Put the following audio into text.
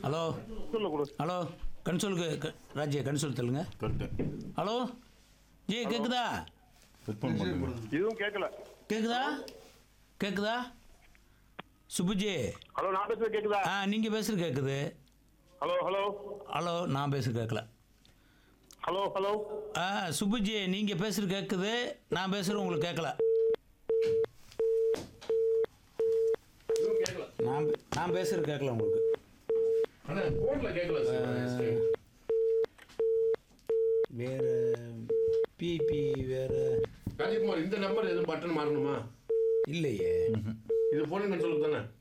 hello சொல்ல கொடு hello கன்சோலுக்கு க- ராஜ்யா கன்சோல் தள்ளுங்க சொல்லிட்டேன் ஹலோ ஜி கேக்குதா ஹெட்ஃபோன் பண்ணுங்க இதுவும் கேட்கல கேக்குதா கேக்குதா சுப்புஜி ஹலோ நான் பேசுறது கேக்குதா ஆ நீங்கள் பேசுகிறது கேட்குது ஹலோ ஹலோ ஹலோ நான் பேசுகிறது கேட்கல ஹலோ ஹலோ ஆ சுப்புஜி நீங்கள் பேசுகிறது கேட்குது நான் பேசுகிறது உங்களுக்கு கேட்கல நான் பே- நான் பேசுகிறது கேட்கல உங்களுக்கு ஆனா போன்ல கேட்கல சார் வேறு பிபி வேறு ராஜ்குமார் இந்த நம்பர் எதுவும் பட்டன் மாறணுமா இல்லையே இது போன் கன்சோலுக்கு தானே